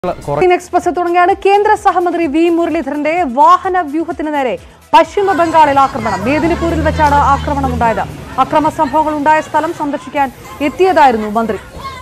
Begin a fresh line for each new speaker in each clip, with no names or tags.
Indian express തുടങ്ങിയാണ് കേന്ദ്ര സഹമന്ത്രി വി മുരളീധരന്റെ വാഹന വ്യൂഹത്തിന് നേരെ പശ്ചിമ ബംഗാളിൽ ആക്രമണം മേദിനിപൂരിൽ വെച്ചാണ് ആക്രമണം ഉണ്ടായത് അക്രമ സംഭവങ്ങൾ ഉണ്ടായ സ്ഥലം സന്ദർശിക്കാൻ എത്തിയതായിരുന്നു മന്ത്രി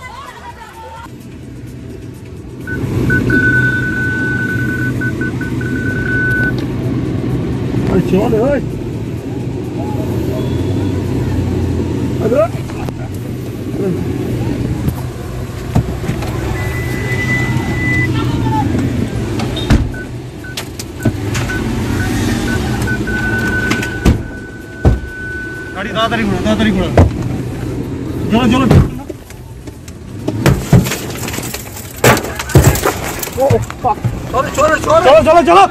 গাড়ি তাড়াতাড়ি ঘোরো তাড়াতাড়ি ঘোরো চলো চলো চলো চলো চলো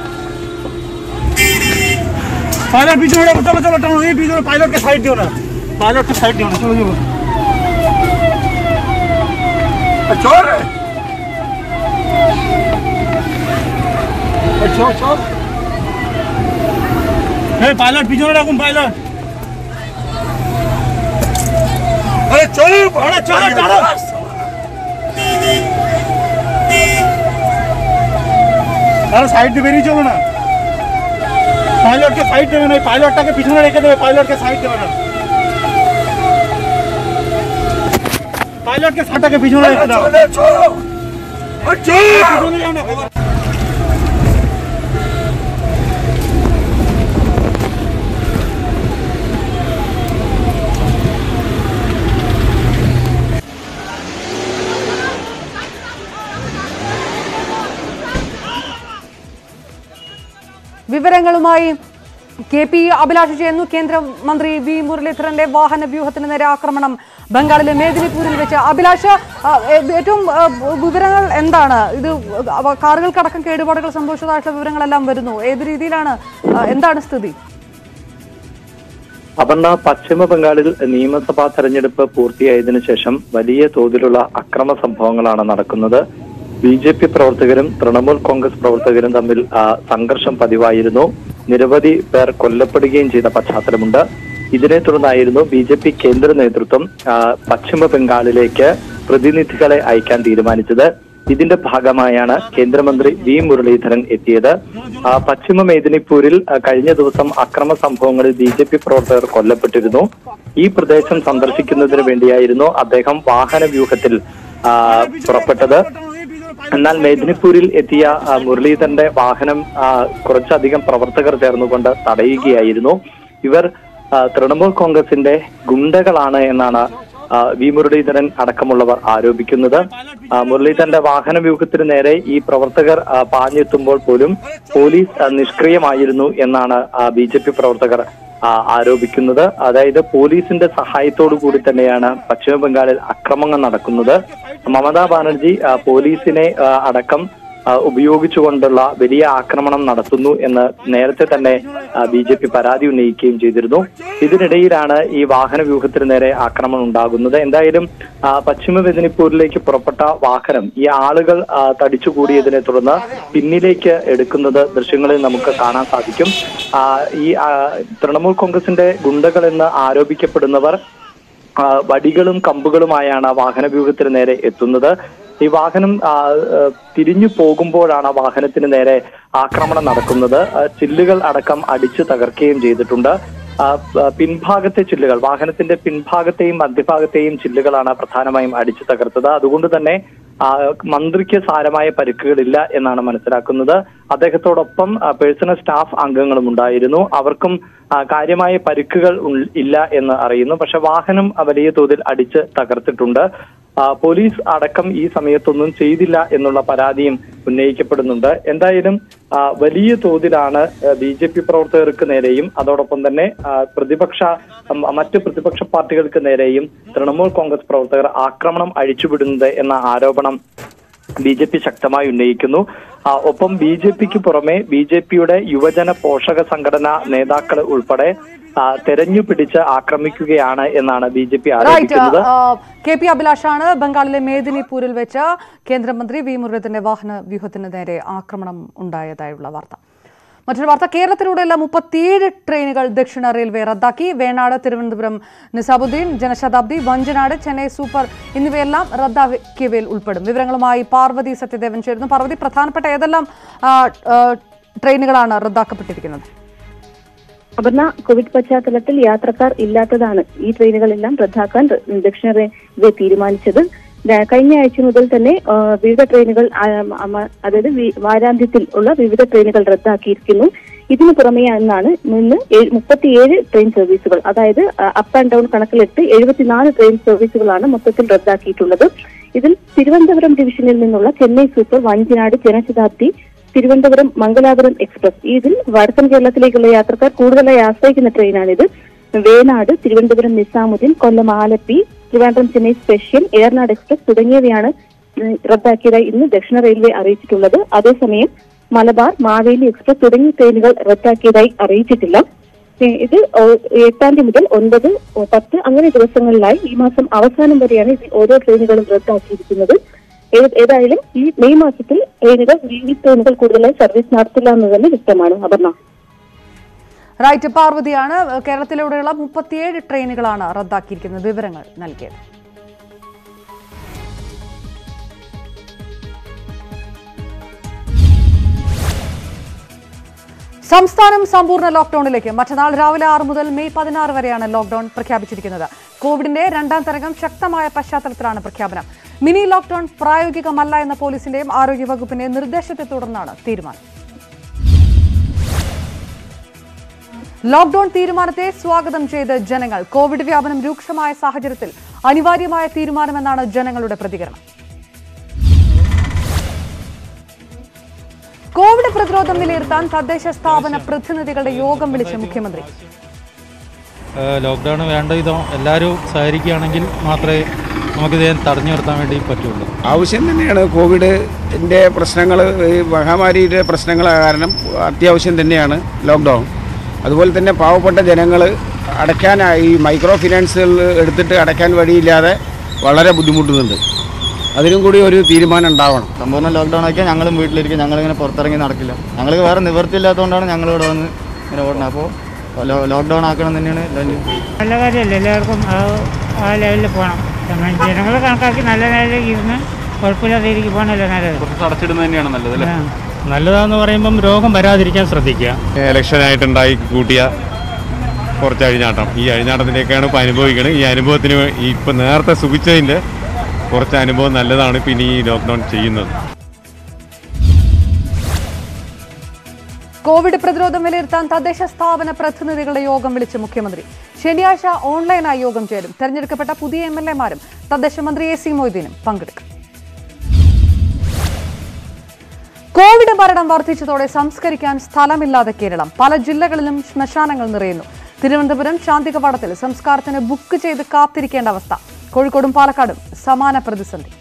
পাইলট পিছনে রাখো চলো চলো টানো এই পিছনে পাইলটকে সাইড দিও না পাইলটকে সাইড দিও না চলো চলো চল চল চল এই পাইলট পিছনে রাখুন পাইলট আরে চলো আরে চলো চলো আরে সাইড দিয়ে বেরিয়ে চলো না পাইলটকে সাইড দেবে না ওই পাইলটটাকে পিছনে রেখে দেবে পাইলটকে সাইড দেবে না পাইলটকে সাটাকে পিছনে রেখে দাও পিছনে যাও না
വിവരങ്ങളുമായി കെ പി അഭിലാഷ് ചെയ്യുന്നു കേന്ദ്രമന്ത്രി വി മുരളീധരന്റെ വാഹന വ്യൂഹത്തിന് നേരെ ആക്രമണം ബംഗാളിലെ മേദിനിപൂരിൽ വെച്ച് അഭിലാഷ് ആ, ഏ- ഏറ്റവും ആ, വിവരങ്ങൾ എന്താണ് ഇത് അവ- കാറുകൾക്കടക്കം കേടുപാടുകൾ സംഭവിച്ചതായിട്ടുള്ള വിവരങ്ങളെല്ലാം വരുന്നു ഏത് രീതിയിലാണ് ആ, എന്താണ് സ്ഥിതി
അപർണ പശ്ചിമ ബംഗാളിൽ നിയമസഭാ തെരഞ്ഞെടുപ്പ് പൂർത്തിയായതിനു ശേഷം വലിയ തോതിലുള്ള അക്രമ സംഭവങ്ങളാണ് നടക്കുന്നത് ബി ജെ പി പ്രവർത്തകരും തൃണമൂൽ കോൺഗ്രസ് പ്രവർത്തകരും തമ്മിൽ ആ, സംഘർഷം പതിവായിരുന്നു നിരവധി പേർ കൊല്ലപ്പെടുകയും ചെയ്ത പശ്ചാത്തലമുണ്ട് ഇതിനെ തുടർന്നായിരുന്നു ബി ജെ പി കേന്ദ്ര നേതൃത്വം ആ, പശ്ചിമ ബംഗാളിലേക്ക് പ്രതിനിധികളെ അയക്കാൻ തീരുമാനിച്ചത് ഇതിന്റെ ഭാഗമായാണ് കേന്ദ്രമന്ത്രി വി മുരളീധരൻ എത്തിയത് ആ, പശ്ചിമ മേദിനിപൂരിൽ ആ, കഴിഞ്ഞ ദിവസം അക്രമ സംഭവങ്ങളിൽ ബി ജെ പി പ്രവർത്തകർ കൊല്ലപ്പെട്ടിരുന്നു ഈ പ്രദേശം സന്ദർശിക്കുന്നതിന് വേണ്ടിയായിരുന്നു അദ്ദേഹം വാഹന വ്യൂഹത്തിൽ ആ, പുറപ്പെട്ടത് എന്നാൽ മേദിനിപൂരിൽ എത്തിയ ആ, മുരളീധരന്റെ വാഹനം ആ, കുറച്ചധികം പ്രവർത്തകർ ചേർന്നുകൊണ്ട് തടയുകയായിരുന്നു ഇവർ ആ, തൃണമൂൽ കോൺഗ്രസിന്റെ ഗുണ്ടകളാണ് എന്നാണ് ആ, വി മുരളീധരൻ അടക്കമുള്ളവർ ആരോപിക്കുന്നത് ആ, മുരളീധരന്റെ വാഹന വ്യൂഹത്തിന് നേരെ ഈ പ്രവർത്തകർ ആ, പാഞ്ഞെത്തുമ്പോൾ പോലും പോലീസ് ആ, നിഷ്ക്രിയമായിരുന്നു എന്നാണ് ബി ജെ പി പ്രവർത്തകർ ആ, ആരോപിക്കുന്നത് അതായത് പോലീസിന്റെ സഹായത്തോടു കൂടി തന്നെയാണ് പശ്ചിമ ബംഗാളിൽ അക്രമങ്ങൾ നടക്കുന്നത് മമതാ ബാനർജി ആ, പോലീസിനെ ആ, അടക്കം ആ, ഉപയോഗിച്ചുകൊണ്ടുള്ള വലിയ ആക്രമണം നടത്തുന്നു എന്ന് നേരത്തെ തന്നെ ബി ജെ പി പരാതി ഉന്നയിക്കുകയും ചെയ്തിരുന്നു ഇതിനിടയിലാണ് ഈ വാഹന വ്യൂഹത്തിന് നേരെ ആക്രമണം ഉണ്ടാകുന്നത് എന്തായാലും ആ, പശ്ചിമ മെദിനിപ്പൂരിലേക്ക് പുറപ്പെട്ട വാഹനം ഈ ആളുകൾ ആ, തടിച്ചുകൂടിയതിനെ തുടർന്ന് പിന്നിലേക്ക് എടുക്കുന്നത് ദൃശ്യങ്ങളിൽ നമുക്ക് കാണാൻ സാധിക്കും ആ, ഈ ആ, തൃണമൂൽ കോൺഗ്രസിന്റെ ഗുണ്ടകൾ എന്ന് ആരോപിക്കപ്പെടുന്നവർ ആ, വടികളും കമ്പുകളുമായാണ് വാഹന വ്യൂഹത്തിന് നേരെ എത്തുന്നത് ഈ വാഹനം ആ, ആ, തിരിഞ്ഞു പോകുമ്പോഴാണ് ആ വാഹനത്തിന് നേരെ ആക്രമണം നടക്കുന്നത് ആ, ചില്ലുകൾ അടക്കം അടിച്ചു തകർക്കുകയും ചെയ്തിട്ടുണ്ട് ആ, ആ, പിൻഭാഗത്തെ ചില്ലുകൾ വാഹനത്തിന്റെ പിൻഭാഗത്തെയും മധ്യഭാഗത്തെയും ചില്ലുകളാണ് പ്രധാനമായും അടിച്ചു തകർത്തത് അതുകൊണ്ട് തന്നെ ആ, മന്ത്രിക്ക് സാരമായ പരിക്കുകളില്ല എന്നാണ് മനസ്സിലാക്കുന്നത് അദ്ദേഹത്തോടൊപ്പം ആ, പേഴ്സണൽ സ്റ്റാഫ് അംഗങ്ങളും ഉണ്ടായിരുന്നു അവർക്കും ആ, കാര്യമായ പരിക്കുകൾ ഉൾ- ഇല്ല എന്ന് അറിയുന്നു പക്ഷെ വാഹനം ആ, വലിയ തോതിൽ അടിച്ച് തകർത്തിട്ടുണ്ട് ആ, പോലീസ് അടക്കം ഈ സമയത്തൊന്നും ചെയ്തില്ല എന്നുള്ള പരാതിയും ഉന്നയിക്കപ്പെടുന്നുണ്ട് എന്തായാലും ആ, വലിയ തോതിലാണ് ബി ജെ പി പ്രവർത്തകർക്ക് നേരെയും അതോടൊപ്പം തന്നെ ആ, പ്രതിപക്ഷ ഉം, മറ്റ് പ്രതിപക്ഷ പാർട്ടികൾക്ക് നേരെയും തൃണമൂൽ കോൺഗ്രസ് പ്രവർത്തകർ ആക്രമണം അഴിച്ചുവിടുന്നത് എന്ന ആരോപണം ബി ജെ പി ശക്തമായി ഉന്നയിക്കുന്നു ആ, ഒപ്പം ബി ജെ പിക്ക് പുറമെ ബി ജെ പിയുടെ യുവജന പോഷക സംഘടനാ നേതാക്കൾ ഉൾപ്പെടെ ആ, തെരഞ്ഞു പിടിച്ച് ആക്രമിക്കുകയാണ് എന്നാണ് ബി ജെ പി
റൈറ്റ്
ആരോപിക്കുന്നത്
കെ പി അഭിലാഷാണ് ബംഗാളിലെ മേദിനിപൂരിൽ വെച്ച് കേന്ദ്രമന്ത്രി വി മുരളീധരന്റെ വാഹന വ്യൂഹത്തിന് നേരെ ആക്രമണം ഉണ്ടായതായുള്ള വാർത്ത മറ്റൊരു വാർത്ത കേരളത്തിലൂടെയുള്ള മുപ്പത്തിയേഴ് ട്രെയിനുകൾ ദക്ഷിണ റെയിൽവേ റദ്ദാക്കി വേണാട് തിരുവനന്തപുരം നിസാമുദ്ദീൻ ജനശതാബ്ദി വഞ്ചനാട് ചെന്നൈ സൂപ്പർ എന്നിവയെല്ലാം റദ്ദാക്കിയവയിൽ ഉൾപ്പെടും വിവരങ്ങളുമായി പാർവതി സത്യദേവൻ ചേരുന്നു പാർവതി പ്രധാനപ്പെട്ട ഏതെല്ലാം ആ, ആ, ട്രെയിനുകളാണ് റദ്ദാക്കപ്പെട്ടിരിക്കുന്നത്
അപർണ കോവിഡ് പശ്ചാത്തലത്തിൽ യാത്രക്കാർ ഇല്ലാത്തതാണ് ഈ ട്രെയിനുകളെല്ലാം റദ്ദാക്കാൻ ര- ദക്ഷിണ റെയിൽവേ തീരുമാനിച്ചത് ര- കഴിഞ്ഞ ആഴ്ച മുതൽ തന്നെ ആ, വിവിധ ട്രെയിനുകൾ ആ, അമ- അതായത് വി- വാരാന്ത്യത്തിൽ ഉള്ള വിവിധ ട്രെയിനുകൾ റദ്ദാക്കിയിരിക്കുന്നു ഇതിനു പുറമെ എന്നാണ് നിന്ന് ഏഴ്- മുപ്പത്തിയേഴ് ട്രെയിൻ സർവീസുകൾ അതായത് അപ്പ് ആൻഡ് ഡൗൺ കണക്കിലെടുത്ത് എഴുപത്തിനാല് ട്രെയിൻ സർവീസുകളാണ് മൊത്തത്തിൽ റദ്ദാക്കിയിട്ടുള്ളത് ഇതിൽ തിരുവനന്തപുരം ഡിവിഷനിൽ നിന്നുള്ള ചെന്നൈ സൂപ്പർ വഞ്ചിനാട് ജനശതാബ്ദി തിരുവനന്തപുരം മംഗലാപുരം എക്സ്പ്രസ് ഇതിൽ വടക്കൻ കേരളത്തിലേക്കുള്ള യാത്രക്കാർ കൂടുതലായി ആശ്രയിക്കുന്ന ട്രെയിനാണിത് വേണാട് തിരുവനന്തപുരം നിസാമുദ്ദീൻ കൊല്ലം ആലപ്പി ട്രിവാൻഡ്രം ചെന്നൈ സ്പെഷ്യൽ ഏർനാട് എക്സ്പ്രസ് തുടങ്ങിയവയാണ് ഉം, റദ്ദാക്കിയതായി ഇന്ന് ദക്ഷിണ റെയിൽവേ അറിയിച്ചിട്ടുള്ളത് അതേസമയം മലബാർ മാവേലി എക്സ്പ്രസ് തുടങ്ങിയ ട്രെയിനുകൾ റദ്ദാക്കിയതായി അറിയിച്ചിട്ടില്ല ഏ, ഇത് ഓ- എട്ടാം തീയതി മുതൽ ഒൻപത് ഓ, പത്ത് അങ്ങനെ ദിവസങ്ങളിലായി ഈ മാസം അവസാനം വരെയാണ് ഇത് ഓരോ ട്രെയിനുകളും റദ്ദാക്കിയിരിക്കുന്നത് ഏ- ഏതായാലും ഈ മെയ് മാസത്തിൽ ട്രെയിനുകൾ ഈ ട്രെയിനുകൾ കൂടുതലായി സർവീസ് നടത്തില്ല എന്ന് തന്നെ വ്യക്തമാണ് അപർണ
റൈറ്റ് പാർവതിയാണ് കേരളത്തിലൂടെയുള്ള മുപ്പത്തിയേഴ് ട്രെയിനുകളാണ് റദ്ദാക്കിയിരിക്കുന്നത് വിവരങ്ങൾ നൽകിയത് സംസ്ഥാനം സമ്പൂർണ്ണ ലോക്ഡൌണിലേക്ക് മറ്റന്നാൾ രാവിലെ ആറ് മുതൽ മെയ് പതിനാറ് വരെയാണ് ലോക്ഡൌൺ പ്രഖ്യാപിച്ചിരിക്കുന്നത് കോവിഡിന്റെ രണ്ടാം തരംഗം ശക്തമായ പശ്ചാത്തലത്തിലാണ് പ്രഖ്യാപനം മിനി ലോക്ഡൌൺ പ്രായോഗികമല്ല എന്ന പോലീസിന്റെയും ആരോഗ്യവകുപ്പിന്റെയും നിർദ്ദേശത്തെ തുടർന്നാണ് തീരുമാനം ലോക്ഡൌൺ തീരുമാനത്തെ സ്വാഗതം ചെയ്ത് ജനങ്ങൾ കോവിഡ് വ്യാപനം രൂക്ഷമായ സാഹചര്യത്തിൽ അനിവാര്യമായ തീരുമാനമെന്നാണ് ജനങ്ങളുടെ പ്രതികരണം കോവിഡ് പ്രതിരോധം വിലയിരുത്താൻ തദ്ദേശ സ്ഥാപന പ്രതിനിധികളുടെ യോഗം വിളിച്ച് മുഖ്യമന്ത്രി
ലോക്ക്ഡൗൺ വേണ്ട വിധം എല്ലാവരും സഹകരിക്കുകയാണെങ്കിൽ മാത്രമേ നമുക്കിത് തടഞ്ഞു നിർത്താൻ വേണ്ടി പറ്റുള്ളൂ
ആവശ്യം തന്നെയാണ് കോവിഡിൻ്റെ പ്രശ്നങ്ങൾ ഈ മഹാമാരിയുടെ പ്രശ്നങ്ങൾ കാരണം അത്യാവശ്യം തന്നെയാണ് ലോക്ക്ഡൗൺ അതുപോലെ തന്നെ പാവപ്പെട്ട ജനങ്ങൾ അടയ്ക്കാനായി ഈ മൈക്രോ ഫിനാൻസുകൾ എടുത്തിട്ട് അടയ്ക്കാൻ വഴിയില്ലാതെ വളരെ ബുദ്ധിമുട്ടുന്നുണ്ട് അതിനും കൂടി ഒരു തീരുമാനം ഉണ്ടാവണം
സമ്പൂർണ്ണ ലോക്ക്ഡൗൺ ആക്കിയാൽ ഞങ്ങളും വീട്ടിലിരിക്കും ഞങ്ങളിങ്ങനെ പുറത്തിറങ്ങി നടക്കില്ല ഞങ്ങൾക്ക് വേറെ നിവൃത്തിയില്ലാത്തതുകൊണ്ടാണ് ഞങ്ങൾ ഇവിടെ വന്ന് ഇങ്ങനെ ഓടുന്നത് അപ്പോൾ ലോക്ക്ഡൗൺ ആക്കണം തന്നെയാണ് എല്ലാവരും
നല്ല കാര്യമല്ലേ എല്ലാവർക്കും ആ ആ ലെവലിൽ പോകണം ജനങ്ങൾ കണക്കാക്കി നല്ല നിലയിലേക്ക് ഇരുന്ന് കുഴപ്പമില്ലാത്ത രീതിക്ക് പോകണമല്ലോ നല്ലത്
അടച്ചിടുന്നത് തന്നെയാണ് നല്ലത് അല്ലേ
ആ.
നല്ലതാന്ന് പറയുമ്പം രോഗം വരാതിരിക്കാൻ ശ്രദ്ധിക്കുക
ഇലക്ഷനായിട്ടുണ്ടായി കൂട്ടിയ കുറച്ച് അഴിഞ്ഞാട്ടം ഈ അഴിഞ്ഞാട്ടത്തിൻ്റെയൊക്കെയാണ് ഇപ്പോൾ അനുഭവിക്കുന്നത് ഈ അനുഭവത്തിന് ഇപ്പം നേരത്തെ സുഖിച്ചതിൻ്റെ കുറച്ച് അനുഭവം നല്ലതാണ് പിന്നെ ഈ ലോക്ക്ഡൗൺ ചെയ്യുന്നത്
കോവിഡ് പ്രതിരോധം വിലയിരുത്താൻ തദ്ദേശ സ്ഥാപന പ്രതിനിധികളുടെ യോഗം വിളിച്ച് മുഖ്യമന്ത്രി ശനിയാഴ്ച ഓൺലൈനായി യോഗം ചേരും തെരഞ്ഞെടുക്കപ്പെട്ട പുതിയ എം എൽ എമാരും തദ്ദേശ മന്ത്രി എ സി മൊയ്തീനും പങ്കെടുക്കും കോവിഡ് മരണം വർദ്ധിച്ചതോടെ സംസ്കരിക്കാൻ സ്ഥലമില്ലാതെ കേരളം പല ജില്ലകളിലും ശ്മശാനങ്ങൾ നിറയുന്നു തിരുവനന്തപുരം ശാന്തികവാടത്തിൽ സംസ്കാരത്തിന് ബുക്ക് ചെയ്ത് കാത്തിരിക്കേണ്ട അവസ്ഥ കോഴിക്കോടും പാലക്കാടും സമാന പ്രതിസന്ധി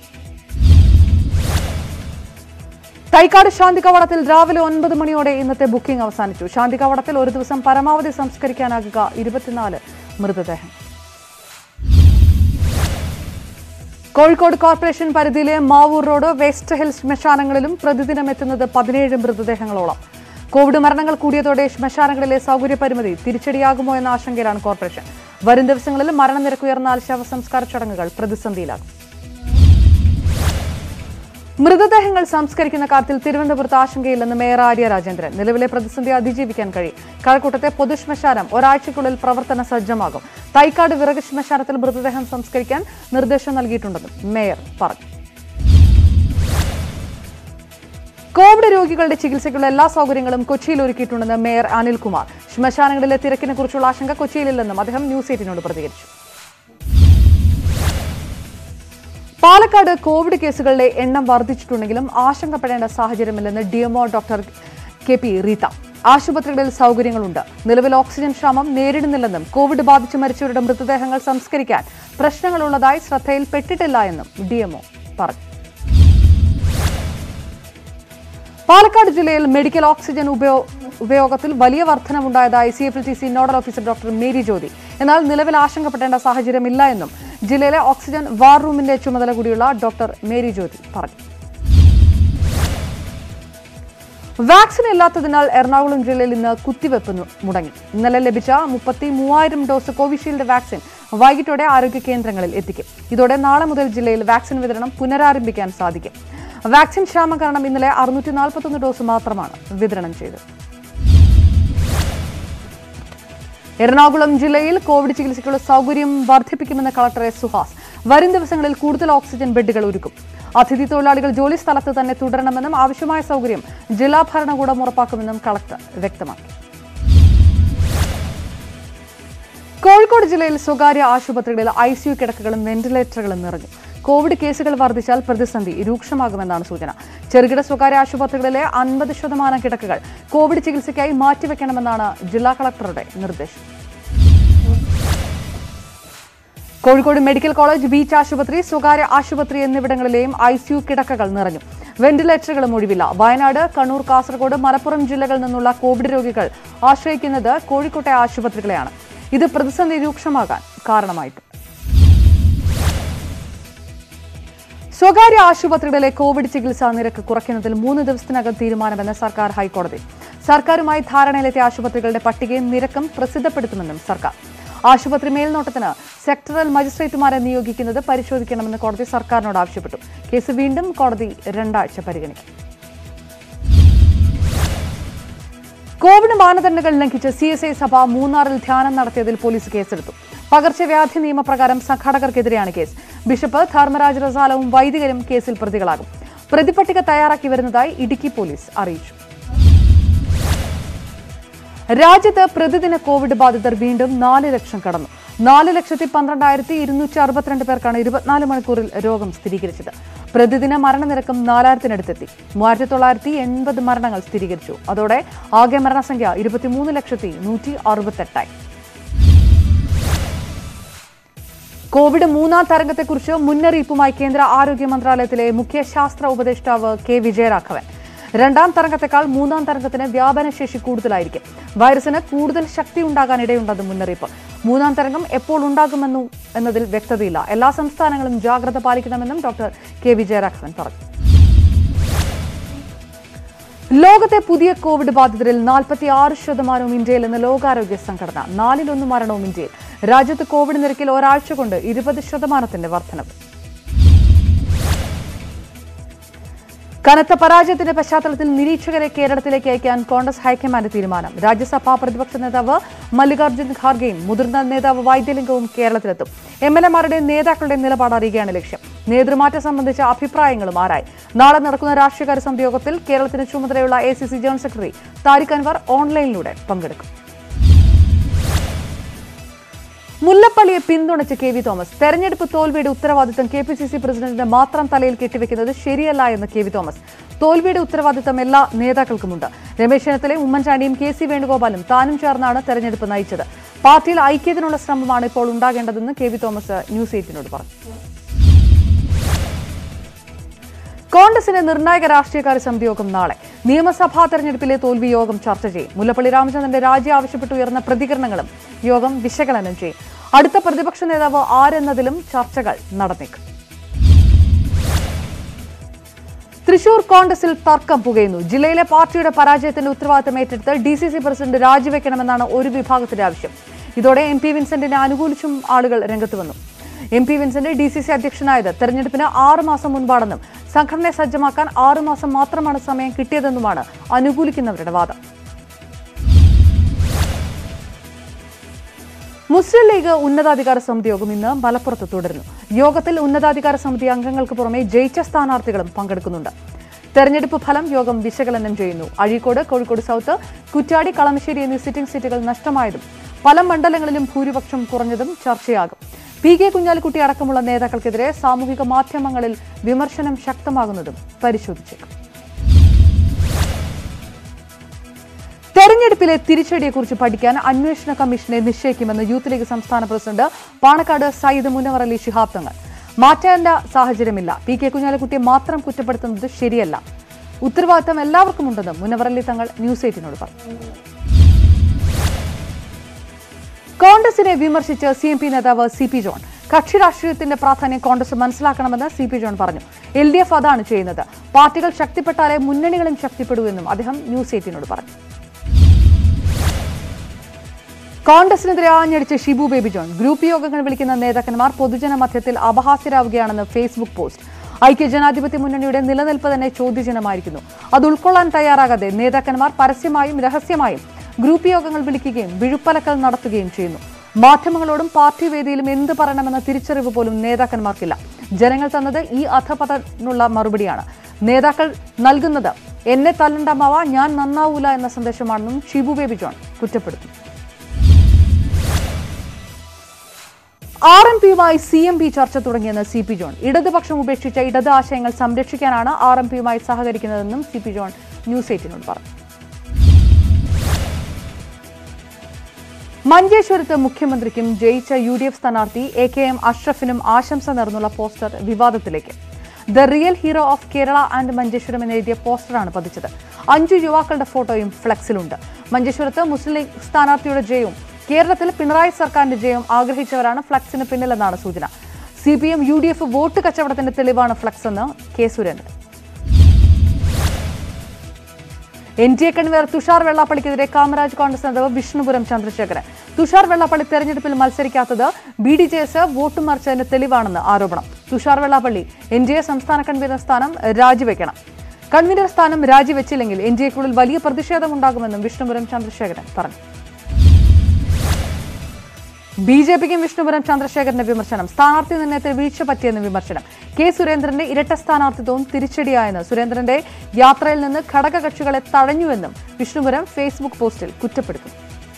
തൈക്കാട് ശാന്തി കവാടത്തിൽ രാവിലെ ഒൻപത് മണിയോടെ ഇന്നത്തെ ബുക്കിംഗ് അവസാനിച്ചു ശാന്തി കവാടത്തിൽ ഒരു ദിവസം പരമാവധി സംസ്കരിക്കാനാകുക ഇരുപത്തിനാല് മൃതദേഹം കോഴിക്കോട് കോർപ്പറേഷൻ പരിധിയിലെ മാവൂർ റോഡ് വെസ്റ്റ് ഹിൽ ശ്മശാനങ്ങളിലും പ്രതിദിനം എത്തുന്നത് പതിനേഴ് മൃതദേഹങ്ങളോളം കോവിഡ് മരണങ്ങൾ കൂടിയതോടെ ശ്മശാനങ്ങളിലെ സൗകര്യ പരിമിതി തിരിച്ചടിയാകുമോ എന്ന ആശങ്കയിലാണ് കോർപ്പറേഷൻ വരും ദിവസങ്ങളിൽ മരണനിരക്ക് ഉയർന്നാൽ ശവസംസ്കാര ചടങ്ങുകൾ പ്രതിസന്ധിയിലാകും മൃതദേഹങ്ങൾ സംസ്കരിക്കുന്ന കാര്യത്തിൽ തിരുവനന്തപുരത്ത് ആശങ്കയില്ലെന്ന് മേയർ ആര്യ രാജേന്ദ്രൻ നിലവിലെ പ്രതിസന്ധി അതിജീവിക്കാൻ കഴിയും കഴക്കൂട്ടത്തെ പൊതുശ്മശാനം ഒരാഴ്ചയ്ക്കുള്ളിൽ പ്രവർത്തന സജ്ജമാകും തൈക്കാട് വിറക് ശ്മശാനത്തിൽ മൃതദേഹം സംസ്കരിക്കാൻ നിർദ്ദേശം നൽകിയിട്ടുണ്ടെന്നും മേയർ പറഞ്ഞു കോവിഡ് രോഗികളുടെ ചികിത്സയ്ക്കുള്ള എല്ലാ സൗകര്യങ്ങളും കൊച്ചിയിൽ ഒരുക്കിയിട്ടുണ്ടെന്ന് മേയർ അനിൽകുമാർ ശ്മശാനങ്ങളിലെ തിരക്കിനെ കുറിച്ചുള്ള ആശങ്ക കൊച്ചിയിലില്ലെന്നും അദ്ദേഹം ന്യൂസ് എയ്റ്റിനോട് പ്രതികരിച്ചു പാലക്കാട് കോവിഡ് കേസുകളുടെ എണ്ണം വർദ്ധിച്ചിട്ടുണ്ടെങ്കിലും ആശങ്കപ്പെടേണ്ട സാഹചര്യമില്ലെന്ന് DMO doctor K P Reetha ആശുപത്രികളിൽ സൗകര്യങ്ങളുണ്ട് നിലവിൽ ഓക്സിജൻ ക്ഷാമം നേരിടുന്നില്ലെന്നും കോവിഡ് ബാധിച്ച് മരിച്ചവരുടെ മൃതദേഹങ്ങൾ സംസ്കരിക്കാൻ പ്രശ്നങ്ങളുള്ളതായി ശ്രദ്ധയിൽപ്പെട്ടിട്ടില്ല എന്നും ഡിഎംഒ പറഞ്ഞു പാലക്കാട് ജില്ലയിൽ മെഡിക്കൽ ഓക്സിജൻ ഉപയോ- ഉപയോഗത്തിൽ വലിയ വർധനമുണ്ടായതായി C F L T C nodal officer doctor Mary Jyothi എന്നാൽ നിലവിൽ ആശങ്കപ്പെടേണ്ട സാഹചര്യമില്ല എന്നും ജില്ലയിലെ ഓക്സിജൻ വാർ റൂമിന്റെ ചുമതല കൂടിയുള്ള ഡോക്ടർ മേരി ജ്യോതി പറഞ്ഞു വാക്സിൻ ഇല്ലാത്തതിനാൽ എറണാകുളം ജില്ലയിൽ ഇന്ന് കുത്തിവെപ്പ് നു- മുടങ്ങി ഇന്നലെ ലഭിച്ച മുപ്പത്തി മൂവായിരം ഡോസ് കോവിഷീൽഡ് വാക്സിൻ വൈകിട്ടോടെ ആരോഗ്യ കേന്ദ്രങ്ങളിൽ എത്തിക്കും ഇതോടെ നാളെ മുതൽ ജില്ലയിൽ വാക്സിൻ വിതരണം പുനരാരംഭിക്കാൻ സാധിക്കും വാക്സിൻ ക്ഷാമം കാരണം ഇന്നലെ അറുന്നൂറ്റി നാൽപ്പത്തൊന്ന് ഡോസ് മാത്രമാണ് വിതരണം ചെയ്തത് എറണാകുളം ജില്ലയിൽ കോവിഡ് ചികിത്സയ്ക്കുള്ള സൗകര്യം വർദ്ധിപ്പിക്കുമെന്ന് കളക്ടർ എസ് സുഹാസ് വരും ദിവസങ്ങളിൽ കൂടുതൽ ഓക്സിജൻ ബെഡുകൾ ഒരുക്കും അതിഥി തൊഴിലാളികൾ ജോലി സ്ഥലത്ത് തന്നെ തുടരണമെന്നും ആവശ്യമായ സൗകര്യം ജില്ലാ ഭരണകൂടം ഉറപ്പാക്കുമെന്നും കളക്ടർ വ്യക്തമാക്കി കോഴിക്കോട് ജില്ലയിൽ സ്വകാര്യ ആശുപത്രികളിൽ ഐ സിയു കിടക്കകളും വെന്റിലേറ്ററുകളും നിറഞ്ഞു കോവിഡ് കേസുകൾ വർദ്ധിച്ചാൽ പ്രതിസന്ധി രൂക്ഷമാകുമെന്നാണ് സൂചന ചെറുകിട സ്വകാര്യ ആശുപത്രികളിലെ അൻപത് ശതമാനം കിടക്കകൾ കോവിഡ് ചികിത്സയ്ക്കായി മാറ്റിവെക്കണമെന്നാണ് ജില്ലാ കളക്ടറുടെ നിർദ്ദേശം കോഴിക്കോട് മെഡിക്കൽ കോളേജ് ബീച്ച് ആശുപത്രി സ്വകാര്യ ആശുപത്രി എന്നിവിടങ്ങളിലെയും ഐ സിയു കിടക്കകൾ നിറഞ്ഞു വെന്റിലേറ്ററുകളും ഒഴിവില്ല വയനാട് കണ്ണൂർ കാസർഗോഡ് മലപ്പുറം ജില്ലകളിൽ നിന്നുള്ള കോവിഡ് രോഗികൾ ആശ്രയിക്കുന്നത് കോഴിക്കോട്ടെ ആശുപത്രികളെയാണ് ഇത് പ്രതിസന്ധി രൂക്ഷമാകാൻ കാരണമായിട്ടുണ്ട് സ്വകാര്യ ആശുപത്രികളിലെ കോവിഡ് ചികിത്സാ നിരക്ക് കുറയ്ക്കുന്നതിൽ മൂന്ന് ദിവസത്തിനകം തീരുമാനമെന്ന് സർക്കാർ ഹൈക്കോടതി സർക്കാരുമായി ധാരണയിലെത്തിയ ആശുപത്രികളുടെ പട്ടികയും നിരക്കും പ്രസിദ്ധപ്പെടുത്തുമെന്നും സർക്കാർ ആശുപത്രി മേൽനോട്ടത്തിന് സെക്ടറൽ മജിസ്ട്രേറ്റുമാരെ നിയോഗിക്കുന്നത് പരിശോധിക്കണമെന്ന് കോടതി സർക്കാരിനോട് ആവശ്യപ്പെട്ടു കേസ് വീണ്ടും കോടതി രണ്ടാഴ്ച പരിഗണിക്കും കോവിഡ് മാനദണ്ഡങ്ങൾ ലംഘിച്ച് സി എസ് ഐ സഭ മൂന്നാറിൽ ധ്യാനം നടത്തിയതിൽ പോലീസ് കേസെടുത്തു പകർച്ചവ്യാധി നിയമപ്രകാരം സംഘാടകർക്കെതിരെയാണ് കേസ് ബിഷപ്പ് ധർമ്മരാജ് റസാലവും വൈദികരും കേസിൽ പ്രതികളാകും പ്രതിപട്ടിക തയ്യാറാക്കി വരുന്നതായി ഇടുക്കി പോലീസ് അറിയിച്ചു രാജ്യത്ത് പ്രതിദിന കോവിഡ് ബാധിതർ വീണ്ടും നാല് ലക്ഷം കടന്നു നാല് ലക്ഷത്തി പന്ത്രണ്ടായിരത്തി ഇരുന്നൂറ്റി അറുപത്തിരണ്ട് പേർക്കാണ് ഇരുപത്തിനാല് മണിക്കൂറിൽ രോഗം സ്ഥിരീകരിച്ചത് പ്രതിദിന മരണനിരക്കും നാലായിരത്തിനടുത്തെത്തി മൂവായിരത്തി തൊള്ളായിരത്തി എൺപത് മരണങ്ങൾ സ്ഥിരീകരിച്ചു അതോടെ ആകെ മരണസംഖ്യ ഇരുപത്തിമൂന്ന് ലക്ഷത്തി നൂറ്റി അറുപത്തെട്ടായി കോവിഡ് മൂന്നാം തരംഗത്തെക്കുറിച്ച് മുന്നറിയിപ്പുമായി കേന്ദ്ര ആരോഗ്യ മന്ത്രാലയത്തിലെ മുഖ്യ ശാസ്ത്ര ഉപദേഷ്ടാവ് കെ വിജയരാഘവൻ രണ്ടാം തരംഗത്തെക്കാൾ മൂന്നാം തരംഗത്തിന് വ്യാപനശേഷി കൂടുതലായിരിക്കും വൈറസിന് കൂടുതൽ ശക്തി ഉണ്ടാകാൻ ഇടയുണ്ടെന്ന് മുന്നറിയിപ്പ് മൂന്നാം തരംഗം എപ്പോൾ ഉണ്ടാകുമെന്നു എന്നതിൽ വ്യക്തതയില്ല എല്ലാ സംസ്ഥാനങ്ങളും ജാഗ്രത പാലിക്കണമെന്നും ഡോക്ടർ കെ വിജയരാഘവൻ പറഞ്ഞു ലോകത്തെ പുതിയ കോവിഡ് ബാധിതരിൽ നാൽപ്പത്തി ആറ് ശതമാനവും ഇന്ത്യയിൽ നിന്ന് ലോകാരോഗ്യ സംഘടന നാലിലൊന്ന് മരണവും ഇന്ത്യയിൽ രാജ്യത്ത് കോവിഡ് നിരക്കിൽ ഒരാഴ്ച കൊണ്ട് ഇരുപത് ശതമാനത്തിന്റെ വർധനവ് കനത്ത പരാജയത്തിന്റെ പശ്ചാത്തലത്തിൽ നിരീക്ഷകരെ കേരളത്തിലേക്ക് അയക്കാൻ കോൺഗ്രസ് ഹൈക്കമാൻഡ് തീരുമാനം രാജ്യസഭാ പ്രതിപക്ഷ നേതാവ് മല്ലികാർജ്ജുൻ ഖാർഗെയും മുതിർന്ന നേതാവ് വൈദ്യലിംഗവും കേരളത്തിലെത്തും എം എൽ എമാരുടെ നേതാക്കളുടെ നിലപാട് അറിയുകയാണ് ലക്ഷ്യം നേതൃമാറ്റം സംബന്ധിച്ച അഭിപ്രായങ്ങളും ആരായി നാളെ നടക്കുന്ന രാഷ്ട്രീയകാര്യ സമിതി യോഗത്തിൽ കേരളത്തിന് ചുമതലയുള്ള A C C general secretary Tariq Anwar ഓൺലൈനിലൂടെ പങ്കെടുക്കും മുല്ലപ്പള്ളിയെ പിന്തുണച്ച് കെ വി തോമസ് തെരഞ്ഞെടുപ്പ് തോൽവിയുടെ ഉത്തരവാദിത്തം കെ പി സി സി പ്രസിഡന്റിന്റെ മാത്രം തലയിൽ കെട്ടിവെക്കുന്നത് ശരിയല്ല എന്ന് കെ വി തോമസ് തോൽവിയുടെ ഉത്തരവാദിത്തം എല്ലാ നേതാക്കൾക്കുമുണ്ട് രമേശ് ചെന്നിത്തലയും ഉമ്മൻചാണ്ടിയും കെ സി വേണുഗോപാലും താനും ചേർന്നാണ് തെരഞ്ഞെടുപ്പ് നയിച്ചത് പാർട്ടിയിൽ ഐക്യത്തിനുള്ള ശ്രമമാണ് ഇപ്പോൾ ഉണ്ടാകേണ്ടതെന്ന് കെ വി തോമസ് ന്യൂസ് എയ്റ്റിനോട് പറഞ്ഞു കോൺഗ്രസിന്റെ നിർണായക രാഷ്ട്രീയകാര്യ സമിതി യോഗം നാളെ നിയമസഭാ തെരഞ്ഞെടുപ്പിലെ തോൽവി യോഗം ചർച്ച ചെയ്യും മുല്ലപ്പള്ളി രാമചന്ദ്രന്റെ രാജി ആവശ്യപ്പെട്ട് ഉയർന്ന പ്രതികരണങ്ങളും യോഗം വിശകലനം ചെയ്യും അടുത്ത പ്രതിപക്ഷ നേതാവ് ആരെന്നതിലും ചർച്ചകൾ നടന്നേക്കും തൃശൂർ കോൺഗ്രസിൽ തർക്കം പുകയുന്നു ജില്ലയിലെ പാർട്ടിയുടെ പരാജയത്തിന്റെ ഉത്തരവാദിത്തം ഏറ്റെടുത്ത് ഡി സി സി പ്രസിഡന്റ് രാജിവെക്കണമെന്നാണ് ഒരു വിഭാഗത്തിന്റെ ആവശ്യം ഇതോടെ എം പി വിൻസെന്റിനെ അനുകൂലിച്ചും ആളുകൾ രംഗത്ത് വന്നു M P Vincent D C C അധ്യക്ഷനായത് തെരഞ്ഞെടുപ്പിന് ആറ് മാസം മുൻപാണെന്നും സംഘടനയെ സജ്ജമാക്കാൻ ആറ് മാസം മാത്രമാണ് സമയം കിട്ടിയതെന്നുമാണ് അനുകൂലിക്കുന്നവരുടെ വാദം മുസ്ലിം ലീഗ് ഉന്നതാധികാര സമിതി യോഗം ഇന്ന് മലപ്പുറത്ത് തുടരുന്നു യോഗത്തിൽ ഉന്നതാധികാര സമിതി അംഗങ്ങൾക്ക് പുറമെ ജയിച്ച സ്ഥാനാർത്ഥികളും പങ്കെടുക്കുന്നുണ്ട് തെരഞ്ഞെടുപ്പ് ഫലം യോഗം വിശകലനം ചെയ്യുന്നു അഴീക്കോട് കോഴിക്കോട് സൗത്ത് കുറ്റ്യാടി കളമശ്ശേരി എന്നീ സിറ്റിംഗ് സീറ്റുകൾ നഷ്ടമായതും പല മണ്ഡലങ്ങളിലും ഭൂരിപക്ഷം കുറഞ്ഞതും ചർച്ചയാകും പി കെ കുഞ്ഞാലിക്കുട്ടി അടക്കമുള്ള നേതാക്കൾക്കെതിരെ സാമൂഹിക മാധ്യമങ്ങളിൽ വിമർശനം ശക്തമാകുന്നതും പരിശോധിച്ചേക്കും തെരഞ്ഞെടുപ്പിലെ തിരിച്ചടിയെക്കുറിച്ച് പഠിക്കാൻ അന്വേഷണ കമ്മീഷനെ നിശ്ചയിക്കുമെന്ന് യൂത്ത് ലീഗ് സംസ്ഥാന പ്രസിഡന്റ് പാണക്കാട് സയ്യിദ് മുനവർ അലി ശിഹാബ് തങ്ങൾ മാറ്റേണ്ട സാഹചര്യമില്ല പി കെ കുഞ്ഞാലിക്കുട്ടിയെ മാത്രം കുറ്റപ്പെടുത്തുന്നത് ശരിയല്ല ഉത്തരവാദിത്തം എല്ലാവർക്കും ഉണ്ടെന്നും മുനവർ അലി തങ്ങൾ ന്യൂസ് എയ്റ്റിനോട് പറഞ്ഞു കോൺഗ്രസിനെ വിമർശിച്ച് സി എം പി നേതാവ് സി പി ജോൺ കക്ഷി രാഷ്ട്രീയത്തിന്റെ പ്രാധാന്യം കോൺഗ്രസ് മനസ്സിലാക്കണമെന്ന് സി പി ജോൺ പറഞ്ഞു എൽ ഡി എഫ് അതാണ് ചെയ്യുന്നത് പാർട്ടികൾ ശക്തിപ്പെട്ടാലേ മുന്നണികളും ശക്തിപ്പെടൂ എന്നും അദ്ദേഹം ന്യൂസ് എയ്റ്റീനോട് പറഞ്ഞു കോൺഗ്രസിനെതിരെ ആഞ്ഞടിച്ച് ഷിബു ബേബി ജോൺ ഗ്രൂപ്പ് യോഗങ്ങൾ വിളിക്കുന്ന നേതാക്കന്മാർ പൊതുജന മധ്യത്തിൽ അപഹാസ്യരാവുകയാണെന്ന് ഫേസ്ബുക്ക് പോസ്റ്റ് ഐക്യ ജനാധിപത്യ മുന്നണിയുടെ നിലനിൽപ്പ് തന്നെ ചോദ്യചിഹ്നമായിരിക്കുന്നു അത് ഉൾക്കൊള്ളാൻ തയ്യാറാകാതെ നേതാക്കന്മാർ പരസ്യമായും രഹസ്യമായും ഗ്രൂപ്പ് യോഗങ്ങൾ വിളിക്കുകയും വിഴുപ്പലക്കൽ നടത്തുകയും ചെയ്യുന്നു മാധ്യമങ്ങളോടും പാർട്ടി വേദിയിലും എന്ത് പറയണമെന്ന തിരിച്ചറിവ് പോലും നേതാക്കന്മാർക്കില്ല ജനങ്ങൾ തന്നത് ഈ അധപതനുള്ള മറുപടിയാണ് നേതാക്കൾ നൽകുന്നത് എന്നെ തല്ലണ്ടമാവ ഞാൻ നന്നാവൂല എന്ന സന്ദേശമാണെന്നും ഷിബു ബേബി ജോൺ കുറ്റപ്പെടുത്തി ആർ എം പിയുമായി സി എം പി ചർച്ച തുടങ്ങിയെന്ന് സി പി ജോൺ ഇടതുപക്ഷം ഉപേക്ഷിച്ച ഇടത് ആശയങ്ങൾ സംരക്ഷിക്കാനാണ് ആർ എം പിയുമായി സഹകരിക്കുന്നതെന്നും സി പി ജോൺ ന്യൂസ് എയ്റ്റിനോട് പറഞ്ഞു മഞ്ചേശ്വരത്ത് മുഖ്യമന്ത്രിക്കും ജയിച്ച യു ഡി എഫ് സ്ഥാനാർത്ഥി എ കെ എം അഷ്റഫിനും ആശംസ നേർന്നുള്ള പോസ്റ്റർ വിവാദത്തിലേക്ക് the real hero of Kerala and Manjeswaram എന്നെഴുതിയ പോസ്റ്ററാണ് പതിച്ചത് അഞ്ചു യുവാക്കളുടെ ഫോട്ടോയും ഫ്ലെക്സിലുണ്ട് മഞ്ചേശ്വരത്ത് മുസ്ലിം ലീഗ് സ്ഥാനാർത്ഥിയുടെ ജയവും കേരളത്തിൽ പിണറായി സർക്കാരിന്റെ ജയവും ആഗ്രഹിച്ചവരാണ് ഫ്ലക്സിന് പിന്നിലെന്നാണ് സൂചന C P M U D F vote കച്ചവടത്തിന്റെ തെളിവാണ് ഫ്ലക്സ് എന്ന് K Surendran N D A convener Thushar Vellappally Kamaraj Congress നേതാവ് വിഷ്ണുപുരം ചന്ദ്രശേഖരൻ തുഷാർ വെള്ളാപ്പള്ളി തെരഞ്ഞെടുപ്പിൽ മത്സരിക്കാത്തത് B D J S vote മറിച്ചതിന് തെളിവാണെന്ന് ആരോപണം Thushar Vellappally N D A സംസ്ഥാന കൺവീനർ സ്ഥാനം രാജിവെക്കണം കൺവീനർ സ്ഥാനം രാജിവെച്ചില്ലെങ്കിൽ എൻ ഡി എക്കുള്ളിൽ വലിയ പ്രതിഷേധമുണ്ടാകുമെന്നും വിഷ്ണുപുരം ചന്ദ്രശേഖരൻ പറഞ്ഞു ബി ജെ പിക്കും വിഷ്ണുപുരം ചന്ദ്രശേഖരന്റെ വിമർശനം സ്ഥാനാർത്ഥി നിർണയത്തിൽ വീഴ്ച പറ്റിയെന്ന് വിമർശനം കെ സുരേന്ദ്രന്റെ ഇരട്ട സ്ഥാനാർത്ഥിത്വവും തിരിച്ചടിയായെന്ന് സുരേന്ദ്രന്റെ യാത്രയിൽ നിന്ന് ഘടകകക്ഷികളെ തഴഞ്ഞുവെന്നും വിഷ്ണുപുരം ഫേസ്ബുക്ക് പോസ്റ്റിൽ കുറ്റപ്പെടുത്തും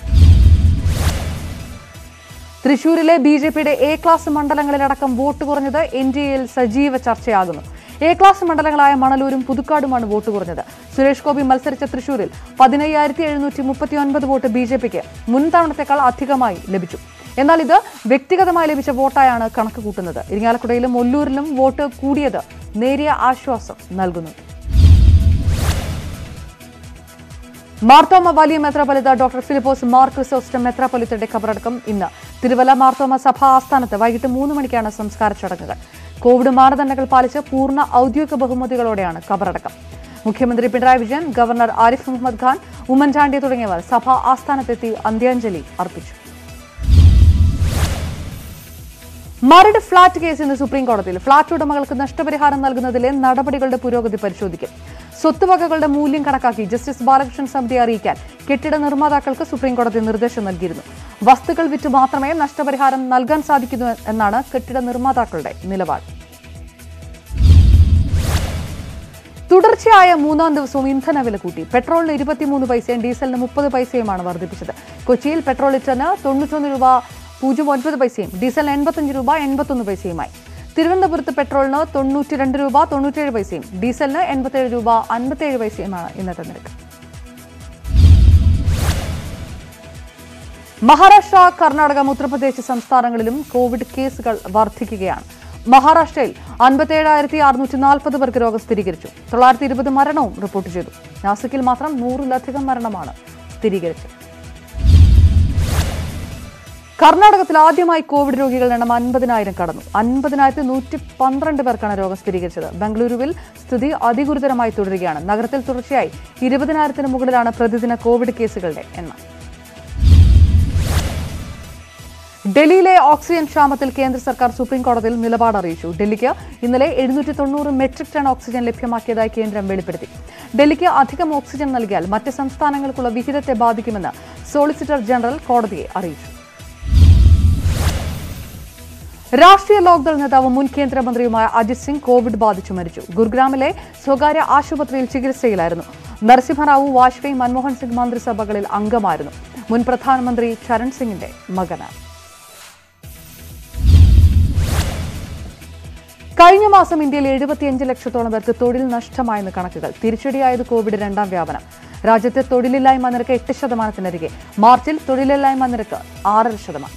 തൃശൂരിലെ ബി ജെ പിയുടെ എ ക്ലാസ് മണ്ഡലങ്ങളിലടക്കം വോട്ട് കുറഞ്ഞത് എൻ ഡി എയിൽ സജീവ ചർച്ചയാകുന്നു എ ക്ലാസ് മണ്ഡലങ്ങളായ മണലൂരും പുതുക്കാടുമാണ് വോട്ട് കുറഞ്ഞത് സുരേഷ് ഗോപി മത്സരിച്ച തൃശൂരിൽ പതിനയ്യായിരത്തി എഴുന്നൂറ്റി മുപ്പത്തി ഒൻപത് വോട്ട് ബി ജെ പിക്ക് മുൻ തവണത്തേക്കാൾ അധികമായി ലഭിച്ചു എന്നാൽ ഇത് വ്യക്തിഗതമായി ലഭിച്ച വോട്ടായാണ് കണക്ക് കൂട്ടുന്നത് ഇരിങ്ങാലക്കുടയിലും ഒല്ലൂരിലും വോട്ട് കൂടിയത് നേരിയ ആശ്വാസം നൽകുന്നു മാർത്തോമ വലിയ മെത്രാപൊലിത്ത ഡോക്ടർ ഫിലിപ്പോസ് മാർ ക്രിസോസ്റ്റം മെത്രാപൊലിത്തയുടെ ഖബറടക്കം ഇന്ന് തിരുവല്ല മാർത്തോമ സഭാ ആസ്ഥാനത്ത് വൈകിട്ട് മൂന്ന് മണിക്കാണ് സംസ്കാര ചടങ്ങുകൾ കോവിഡ് മാനദണ്ഡങ്ങൾ പാലിച്ച് പൂർണ്ണ ഔദ്യോഗിക ബഹുമതികളോടെയാണ് ഖബറടക്കം മുഖ്യമന്ത്രി പിണറായി വിജയൻ ഗവർണർ ആരിഫ് മുഹമ്മദ് ഖാൻ ഉമ്മൻചാണ്ടി തുടങ്ങിയവർ സഭാ ആസ്ഥാനത്തെത്തി അന്ത്യാഞ്ജലി അർപ്പിച്ചു മരട് ഫ്ളാറ്റ് കേസ് ഇന്ന് സുപ്രീം കോടതിയിൽ ഫ്ളാറ്റ് ഉടമകൾക്ക് നഷ്ടപരിഹാരം നൽകുന്നതിലെ നടപടികളുടെ പുരോഗതി പരിശോധിക്കും സ്വത്തുവകകളുടെ മൂല്യം കണക്കാക്കി ജസ്റ്റിസ് ബാലകൃഷ്ണൻ സമിതി അറിയിക്കാൻ കെട്ടിട നിർമ്മാതാക്കൾക്ക് സുപ്രീം കോടതി നിർദ്ദേശം നൽകിയിരുന്നു വസ്തുക്കൾ വിറ്റ് മാത്രമേ നഷ്ടപരിഹാരം നൽകാൻ സാധിക്കുന്നു എന്നാണ് കെട്ടിട നിർമ്മാതാക്കളുടെ നിലപാട് തുടർച്ചയായ മൂന്നാം ദിവസവും ഇന്ധന കൂട്ടി പെട്രോളിന് ഇരുപത്തിമൂന്ന് പൈസയും ഡീസലിന് മുപ്പത് പൈസയുമാണ് വർദ്ധിപ്പിച്ചത് കൊച്ചിയിൽ പെട്രോൾ ലിറ്ററിന് തൊണ്ണൂറ്റൊന്ന് രൂപ പൂജ്യം ഒൻപത് പൈസയും ഡീസലിന് എൺപത്തഞ്ച് രൂപ എൺപത്തൊന്ന് പൈസയുമായി തിരുവനന്തപുരത്ത് പെട്രോളിന് തൊണ്ണൂറ്റി രണ്ട് രൂപ തൊണ്ണൂറ്റേഴ് പൈസയും ഡീസലിന് എൺപത്തേഴ് രൂപ അൻപത്തേഴ് പൈസയുമാണ് ഇന്നത്തെ നിരക്ക് മഹാരാഷ്ട്ര കർണാടക ഉത്തർപ്രദേശ് സംസ്ഥാനങ്ങളിലും കോവിഡ് കേസുകൾ വർദ്ധിക്കുകയാണ് മഹാരാഷ്ട്രയിൽ അൻപത്തേഴായിരത്തി അറുന്നൂറ്റി നാൽപ്പത് പേർക്ക് രോഗം സ്ഥിരീകരിച്ചു തൊള്ളായിരത്തി ഇരുപത് മരണവും റിപ്പോർട്ട് ചെയ്തു നാസിക്കിൽ മാത്രം നൂറിലധികം മരണമാണ് സ്ഥിരീകരിച്ചത് കർണാടകത്തിൽ ആദ്യമായി കോവിഡ് രോഗികളുടെ എണ്ണം അൻപതിനായിരം കടന്നു അൻപതിനായിരത്തി നൂറ്റി പന്ത്രണ്ട് പേർക്കാണ് രോഗം സ്ഥിരീകരിച്ചത് ബംഗളൂരുവിൽ സ്ഥിതി അതിഗുരുതരമായി തുടരുകയാണ് നഗരത്തിൽ തുടർച്ചയായി ഇരുപതിനായിരത്തിന് മുകളിലാണ് പ്രതിദിന കോവിഡ് കേസുകളുടെ എണ്ണം ഡൽഹിയിലെ ഓക്സിജൻ ക്ഷാമത്തിൽ കേന്ദ്ര സർക്കാർ സുപ്രീം കോടതിയിൽ നിലപാട് അറിയിച്ചു ഡൽഹിക്ക് ഇന്നലെ എഴുന്നൂറ്റി തൊണ്ണൂറ് മെട്രിക് ടൺ ഓക്സിജൻ ലഭ്യമാക്കിയതായി കേന്ദ്രം വെളിപ്പെടുത്തി ഡൽഹിക്ക് അധികം ഓക്സിജൻ നൽകിയാൽ മറ്റ് സംസ്ഥാനങ്ങൾക്കുള്ള വിഹിതത്തെ ബാധിക്കുമെന്ന് സോളിസിറ്റർ ജനറൽ കോടതിയെ അറിയിച്ചു രാഷ്ട്രീയ ലോക്ദൾ നേതാവ് മുൻ കേന്ദ്രമന്ത്രിയുമായ അജിത് സിംഗ് കോവിഡ് ബാധിച്ചു മരിച്ചു ഗുരുഗ്രാമിലെ സ്വകാര്യ ആശുപത്രിയിൽ ചികിത്സയിലായിരുന്നു നരസിംഹറാവു വാജ്പേയി മൻമോഹൻ സിംഗ് മന്ത്രിസഭകളിൽ അംഗമായിരുന്നു മുൻ പ്രധാനമന്ത്രി ചരൺ സിംഗിന്റെ മകനാണ് കഴിഞ്ഞ മാസം ഇന്ത്യയിൽ എഴുപത്തിയഞ്ച് ലക്ഷത്തോളം പേർക്ക് തൊഴിൽ നഷ്ടമായെന്ന് കണക്കുകൾ തിരിച്ചടിയായത് കോവിഡ് രണ്ടാം വ്യാപനം രാജ്യത്തെ തൊഴിലില്ലായ്മ നിരക്ക് എട്ട് ശതമാനത്തിനരികെ മാർച്ചിൽ തൊഴിലില്ലായ്മ നിരക്ക് ആറര ശതമാനം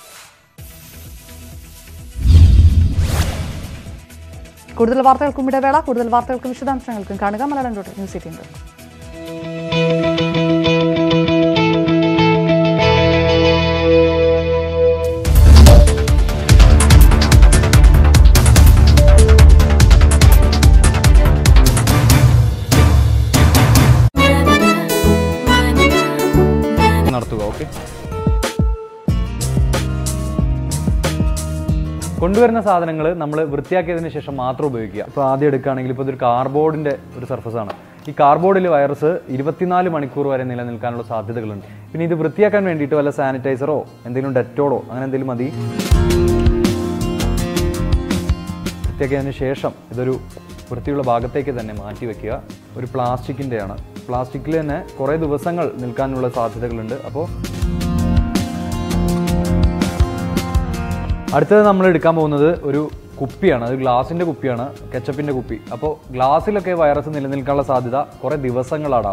കൂടുതൽ വാർത്തകൾക്കും ഇടവേള കൂടുതൽ വാർത്തകൾക്കും വിശദാംശങ്ങൾക്കും കാണുക Malayalam dot news eighteen
okay കൊണ്ടുവരുന്ന സാധനങ്ങൾ നമ്മൾ വൃത്തിയാക്കിയതിന് ശേഷം മാത്രം ഉപയോഗിക്കുക ഇപ്പോൾ ആദ്യം എടുക്കുകയാണെങ്കിൽ ഇപ്പോൾ ഇതൊരു കാർബോർഡിൻ്റെ ഒരു സർഫസ് ആണ് ഈ കാർബോർഡിൽ വൈറസ് ഇരുപത്തിനാല് മണിക്കൂർ വരെ നിലനിൽക്കാനുള്ള സാധ്യതകളുണ്ട് പിന്നെ ഇത് വൃത്തിയാക്കാൻ വേണ്ടിയിട്ട് വല്ല സാനിറ്റൈസറോ എന്തെങ്കിലും ഡെറ്റോളോ അങ്ങനെ എന്തെങ്കിലും മതി വൃത്തിയാക്കിയതിന് ശേഷം ഇതൊരു വൃത്തിയുള്ള ഭാഗത്തേക്ക് തന്നെ മാറ്റി വെക്കുക ഒരു പ്ലാസ്റ്റിക്കിൻ്റെയാണ് പ്ലാസ്റ്റിക്കിൽ തന്നെ കുറേ ദിവസങ്ങൾ നിൽക്കാനുള്ള സാധ്യതകളുണ്ട് അപ്പോൾ അടുത്തത് നമ്മൾ എടുക്കാൻ പോകുന്നത് ഒരു കുപ്പിയാണ് അത് ഗ്ലാസിൻ്റെ കുപ്പിയാണ് കെച്ചപ്പിൻ്റെ കുപ്പി അപ്പോൾ ഗ്ലാസ്സിലൊക്കെ വൈറസ് നിലനിൽക്കാനുള്ള സാധ്യത കുറേ ദിവസങ്ങളാണ്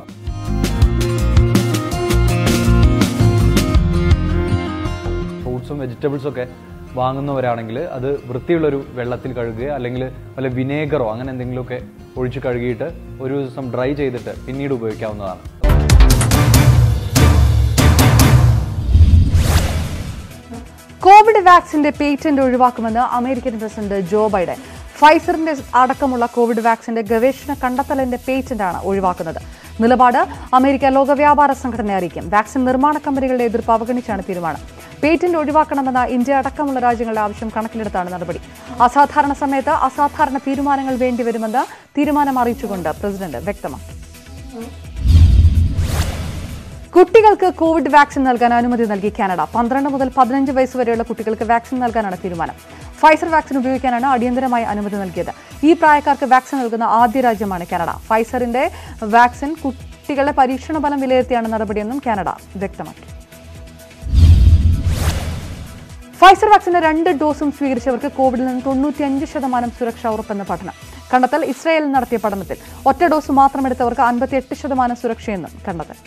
ഫ്രൂട്ട്സും വെജിറ്റബിൾസും ഒക്കെ വാങ്ങുന്നവരാണെങ്കിൽ അത് വൃത്തിയുള്ളൊരു വെള്ളത്തിൽ കഴുകുക അല്ലെങ്കിൽ വല്ല വിനേഗറോ അങ്ങനെ എന്തെങ്കിലുമൊക്കെ ഒഴിച്ച് കഴുകിയിട്ട് ഒരു ദിവസം ഡ്രൈ ചെയ്തിട്ട് പിന്നീട് ഉപയോഗിക്കാവുന്നതാണ്
കോവിഡ് വാക്സിന്റെ പേറ്റന്റ് ഒഴിവാക്കുമെന്ന് അമേരിക്കൻ പ്രസിഡന്റ് ജോ ബൈഡൻ ഫൈസറിന്റെ അടക്കമുള്ള കോവിഡ് വാക്സിന്റെ ഗവേഷണ കണ്ടെത്തലിന്റെ പേറ്റന്റാണ് ഒഴിവാക്കുന്നത് നിലപാട് അമേരിക്ക ലോക വ്യാപാര സംഘടന അറിയിക്കും വാക്സിൻ നിർമ്മാണ കമ്പനികളുടെ എതിർപ്പ് അവഗണിച്ചാണ് തീരുമാനം പേറ്റന്റ് ഒഴിവാക്കണമെന്ന ഇന്ത്യ അടക്കമുള്ള രാജ്യങ്ങളുടെ ആവശ്യം കണക്കിലെടുത്താണ് നടപടി അസാധാരണ സമയത്ത് അസാധാരണ തീരുമാനങ്ങൾ വേണ്ടിവരുമെന്ന് തീരുമാനം അറിയിച്ചുകൊണ്ട് പ്രസിഡന്റ് വ്യക്തമാക്കി കുട്ടികൾക്ക് കോവിഡ് വാക്സിൻ നൽകാൻ അനുമതി നൽകി കാനഡ പന്ത്രണ്ട് മുതൽ പതിനഞ്ച് വയസ്സ് വരെയുള്ള കുട്ടികൾക്ക് വാക്സിൻ നൽകാനാണ് തീരുമാനം ഫൈസർ വാക്സിൻ ഉപയോഗിക്കാനാണ് അടിയന്തരമായി അനുമതി നൽകിയത് ഈ പ്രായക്കാർക്ക് വാക്സിൻ നൽകുന്ന ആദ്യ രാജ്യമാണ് കാനഡ ഫൈസറിന്റെ വാക്സിൻ കുട്ടികളുടെ പരീക്ഷണ ഫലം വിലയിരുത്തിയാണ് നടപടിയെന്നും കാനഡ വ്യക്തമാക്കി ഫൈസർ വാക്സിന്റെ രണ്ട് ഡോസും സ്വീകരിച്ചവർക്ക് കോവിഡിൽ നിന്ന് തൊണ്ണൂറ്റിയഞ്ച് ശതമാനം സുരക്ഷ ഉറപ്പെന്ന പഠനം കണ്ടെത്തൽ ഇസ്രായേലിൽ നടത്തിയ പഠനത്തിൽ ഒറ്റ ഡോസ് മാത്രം എടുത്തവർക്ക് അൻപത്തിയെട്ട് ശതമാനം സുരക്ഷയെന്നും കണ്ടെത്തൽ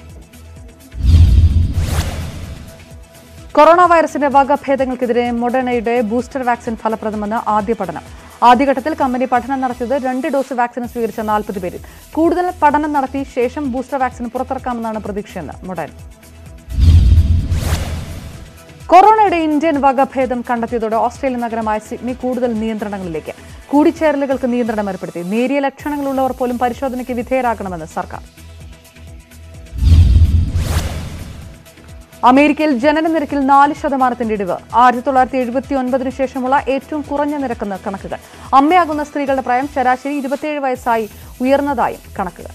കൊറോണ വൈറസിന്റെ വകഭേദങ്ങൾക്കെതിരെ മൊഡേണയുടെ ബൂസ്റ്റർ വാക്സിൻ ഫലപ്രദമെന്ന് ആദ്യ പഠനം ആദ്യഘട്ടത്തിൽ കമ്പനി പഠനം നടത്തിയത് രണ്ട് ഡോസ് വാക്സിൻ സ്വീകരിച്ച നാൽപ്പത് പേരിൽ കൂടുതൽ പഠനം നടത്തി ശേഷം ബൂസ്റ്റർ വാക്സിൻ പുറത്തിറക്കാമെന്നാണ് പ്രതീക്ഷയെന്ന് മൊഡേൺ കൊറോണയുടെ ഇന്ത്യൻ വകഭേദം കണ്ടെത്തിയതോടെ ഓസ്ട്രേലിയൻ നഗരമായ സിഡ്നി കൂടുതൽ നിയന്ത്രണങ്ങളിലേക്ക് കൂടിച്ചേരലുകൾക്ക് നിയന്ത്രണം ഏർപ്പെടുത്തി നേരിയ ലക്ഷണങ്ങളുള്ളവർ പോലും പരിശോധനയ്ക്ക് വിധേയരാകണമെന്ന് സർക്കാർ അമേരിക്കയിൽ ജനന നിരക്കിൽ നാല് ശതമാനത്തിന്റെ ഇടിവ് ആയിരത്തി തൊള്ളായിരത്തി എഴുപത്തി ഒൻപതിനു ശേഷമുള്ള ഏറ്റവും കുറഞ്ഞ നിരക്കെന്ന് കണക്കുകൾ അമ്മയാകുന്ന സ്ത്രീകളുടെ പ്രായം ശരാശരി ഇരുപത്തിയേഴ് വയസ്സായി ഉയർന്നതായും കണക്കുകൾ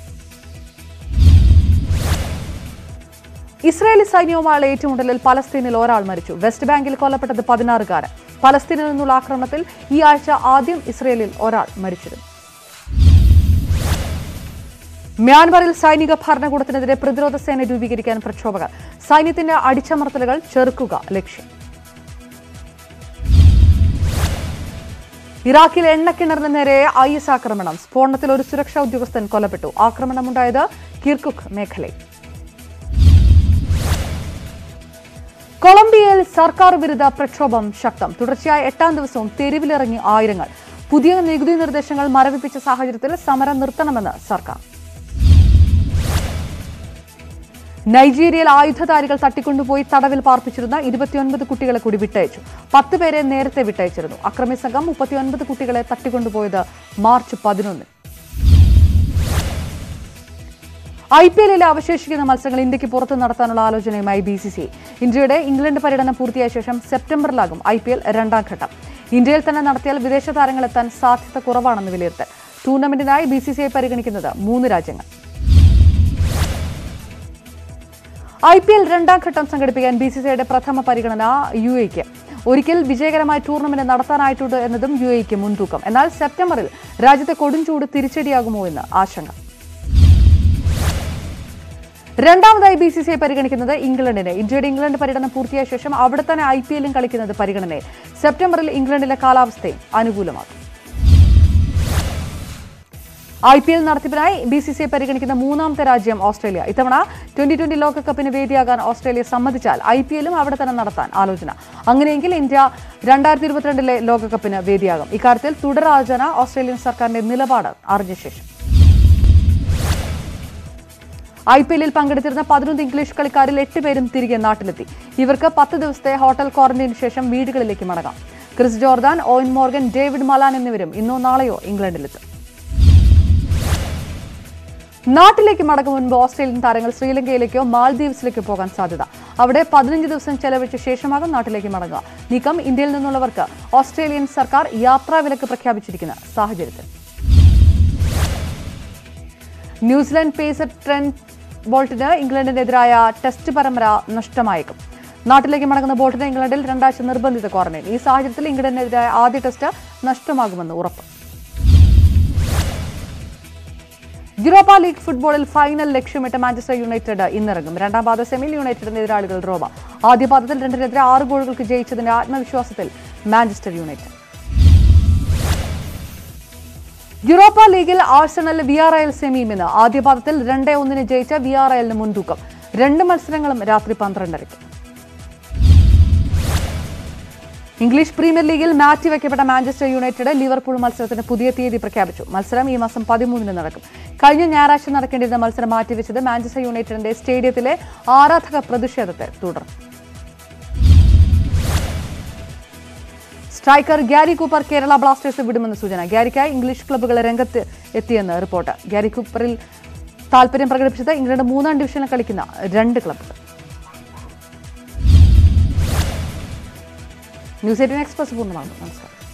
ഇസ്രായേലി സൈന്യവുമായുള്ള ഏറ്റുമുട്ടലിൽ പലസ്തീനിൽ ഒരാൾ മരിച്ചു വെസ്റ്റ് ബാങ്കിൽ കൊല്ലപ്പെട്ടത് പതിനാറുകാരൻ പലസ്തീനിൽ നിന്നുള്ള ആക്രമണത്തിൽ ഈ ആഴ്ച ആദ്യം ഇസ്രയേലിൽ ഒരാൾ മരിച്ചിരുന്നു മ്യാൻമറിൽ സൈനിക ഭരണകൂടത്തിനെതിരെ പ്രതിരോധ സേന രൂപീകരിക്കാൻ പ്രക്ഷോഭകർ സൈന്യത്തിന്റെ അടിച്ചമർത്തലുകൾ ചെറുക്കുക ലക്ഷ്യം ഇറാഖിൽ എണ്ണക്കിണറിന് നേരെ ഐ എസ് ആക്രമണം സ്ഫോടനത്തിൽ ഒരു സുരക്ഷാ ഉദ്യോഗസ്ഥൻ കൊല്ലപ്പെട്ടു ആക്രമണമുണ്ടായത് കിർക്കുക്ക് മേഖലയിൽ കൊളംബിയയിൽ സർക്കാർ വിരുദ്ധ പ്രക്ഷോഭം ശക്തം തുടർച്ചയായ എട്ടാം ദിവസവും തെരുവിലിറങ്ങി ആയിരങ്ങൾ പുതിയ നികുതി നിർദ്ദേശങ്ങൾ മരവിപ്പിച്ച സാഹചര്യത്തിൽ സമരം നിർത്തണമെന്ന് സർക്കാർ നൈജീരിയയിൽ ആയുധധാരികൾ തട്ടിക്കൊണ്ടുപോയി തടവിൽ പാർപ്പിച്ചിരുന്ന ഇരുപത്തിയൊൻപത് കുട്ടികളെ കൂടി വിട്ടയച്ചു പത്ത് പേരെ നേരത്തെ വിട്ടയച്ചിരുന്നു അക്രമി സംഘം മുപ്പത്തിയൊൻപത് കുട്ടികളെ തട്ടിക്കൊണ്ടുപോയത് മാർച്ച് പതിനൊന്നിന് ഐ പി എല്ലിലെ അവശേഷിക്കുന്ന മത്സരങ്ങൾ ഇന്ത്യക്ക് പുറത്ത് നടത്താനുള്ള ആലോചനയുമായി ബി സി സി ഇന്ത്യയുടെ ഇംഗ്ലണ്ട് പര്യടനം പൂർത്തിയായ ശേഷം സെപ്റ്റംബറിലാകും ഐ പി എൽ രണ്ടാം ഘട്ടം ഇന്ത്യയിൽ തന്നെ നടത്തിയാൽ വിദേശ താരങ്ങൾ എത്താൻ സാധ്യത കുറവാണെന്ന് വിലയിരുത്തൽ ടൂർണമെന്റിനായി ബി സി സി ഐ പരിഗണിക്കുന്നത് മൂന്ന് രാജ്യങ്ങൾ ഐ പി എൽ രണ്ടാം ഘട്ടം സംഘടിപ്പിക്കാൻ ബി സി സിയുടെ പ്രഥമ പരിഗണന യു എക്ക് ഒരിക്കൽ വിജയകരമായ ടൂർണമെന്റ് നടത്താനായിട്ടുണ്ട് എന്നതും യു എക്ക് മുൻതൂക്കം എന്നാൽ സെപ്റ്റംബറിൽ രാജ്യത്തെ കൊടുംചൂട് തിരിച്ചടിയാകുമോ എന്ന് ആശങ്ക രണ്ടാമതായി ബി സി സി ഐ പരിഗണിക്കുന്നത് ഇംഗ്ലണ്ടിനെ ഇന്ത്യയുടെ ഇംഗ്ലണ്ട് പര്യടനം പൂർത്തിയായ ശേഷം അവിടെ തന്നെ ഐ പി എല്ലും കളിക്കുന്നത് പരിഗണനയിൽ സെപ്റ്റംബറിൽ ഇംഗ്ലണ്ടിലെ കാലാവസ്ഥയും അനുകൂലമാകും ഐ പി എൽ നടത്തിപ്പിനായി ബി സി സി ഐ പരിഗണിക്കുന്ന മൂന്നാമത്തെ രാജ്യം ഓസ്ട്രേലിയ ഇത്തവണ ട്വന്റി ട്വന്റി ലോകകപ്പിന് വേദിയാകാൻ ഓസ്ട്രേലിയ സമ്മതിച്ചാൽ ഐ പി എല്ലും അവിടെ തന്നെ നടത്താൻ ആലോചന അങ്ങനെയെങ്കിൽ ഇന്ത്യ രണ്ടായിരത്തി ഇരുപത്തിരണ്ടിലെ ലോകകപ്പിന് വേദിയാകും ഇക്കാര്യത്തിൽ തുടരാലോചന ഓസ്ട്രേലിയൻ സർക്കാരിന്റെ നിലപാട് അറിഞ്ഞ ശേഷം ഐ പി എല്ലിൽ പങ്കെടുത്തിരുന്ന പതിനൊന്ന് ഇംഗ്ലീഷ് കളിക്കാരിൽ എട്ട് പേരും തിരികെ നാട്ടിലെത്തി ഇവർക്ക് പത്ത് ദിവസത്തെ ഹോട്ടൽ ക്വാറന്റൈന് ശേഷം വീടുകളിലേക്ക് മടങ്ങാം Chris Jordan Eoin Morgan David Malan എന്നിവരും ഇന്നോ നാളെയോ ഇംഗ്ലണ്ടിലെത്തും നാട്ടിലേക്ക് മടങ്ങും മുൻപ് ഓസ്ട്രേലിയൻ താരങ്ങൾ ശ്രീലങ്കയിലേക്കോ മാൽദീവ്സിലേക്കോ പോകാൻ സാധ്യത അവിടെ പതിനഞ്ച് ദിവസം ചെലവഴിച്ച ശേഷമാകും നാട്ടിലേക്ക് മടങ്ങുക നീക്കം ഇന്ത്യയിൽ നിന്നുള്ളവർക്ക് ഓസ്ട്രേലിയൻ സർക്കാർ യാത്രാവിലക്ക് പ്രഖ്യാപിച്ചിരിക്കുന്ന സാഹചര്യത്തിൽ ന്യൂസിലൻഡ് പേസർ ട്രെന്റ് ബോൾട്ടിന് ഇംഗ്ലണ്ടിനെതിരായ ടെസ്റ്റ് പരമ്പര നഷ്ടമായേക്കും നാട്ടിലേക്ക് മടങ്ങുന്ന ബോൾട്ടിന് ഇംഗ്ലണ്ടിൽ രണ്ടാഴ്ച നിർബന്ധിത ക്വാറന്റൈൻ ഈ സാഹചര്യത്തിൽ ഇംഗ്ലണ്ടിനെതിരായ ആദ്യ ടെസ്റ്റ് നഷ്ടമാകുമെന്ന് ഉറപ്പ് യൂറോപ്പ ലീഗ് ഫുട്ബോളിൽ ഫൈനൽ ലക്ഷ്യമിട്ട് മാഞ്ചസ്റ്റർ യുണൈറ്റഡ് ഇന്നിറങ്ങും രണ്ടാം പാദ സെമിയിൽ യുണൈറ്റഡിന്റെ എതിരാളികൾ റോമ ആദ്യ പാദത്തിൽ രണ്ടിനെതിരെ ആറ് ഗോളുകൾക്ക് ജയിച്ചതിന്റെ ആത്മവിശ്വാസത്തിൽ മാഞ്ചസ്റ്റർ യുണൈറ്റഡ് യൂറോപ്പ ലീഗിൽ ആഴ്സണൽ വി ആർ എൽ സെമിയും ഇന്ന് ആദ്യ പാദത്തിൽ രണ്ടേ ഒന്നിന് ജയിച്ച വി ആർ എല്ലിന് മുൻതൂക്കം രണ്ട് മത്സരങ്ങളും രാത്രി പന്ത്രണ്ടരയ്ക്ക് ഇംഗ്ലീഷ് പ്രീമിയർ ലീഗിൽ മാറ്റിവെക്കപ്പെട്ട മാഞ്ചസ്റ്റർ യുണൈറ്റഡ് ലിവർപൂൾ മത്സരത്തിന് പുതിയ തീയതി പ്രഖ്യാപിച്ചു മത്സരം ഈ മാസം പതിമൂന്നിന് നടക്കും കഴിഞ്ഞ ഞായറാഴ്ച നടക്കേണ്ടിരുന്ന മത്സരം മാറ്റിവെച്ചത് മാഞ്ചസ്റ്റർ യുണൈറ്റഡിന്റെ സ്റ്റേഡിയത്തിലെ ആരാധക പ്രതിഷേധത്തെ തുടർന്നു striker Gary Cooper Kerala Blasters വിടുമെന്ന് സൂചന ഗ്യാരിക്കായി ഇംഗ്ലീഷ് ക്ലബ്ബുകൾ രംഗത്ത് എത്തിയെന്ന് റിപ്പോർട്ട് ഗ്യാരി കൂപ്പറിൽ താൽപര്യം പ്രകടിപ്പിച്ചത് ഇംഗ്ലണ്ട് മൂന്നാം ഡിവിഷനിൽ കളിക്കുന്ന രണ്ട് ക്ലബ്ബുകൾ ന്യൂസ് എയ്റ്റീൻ എക്സ്പ്രസ് പൂർണ്ണമാകുന്നു നമസ്കാരം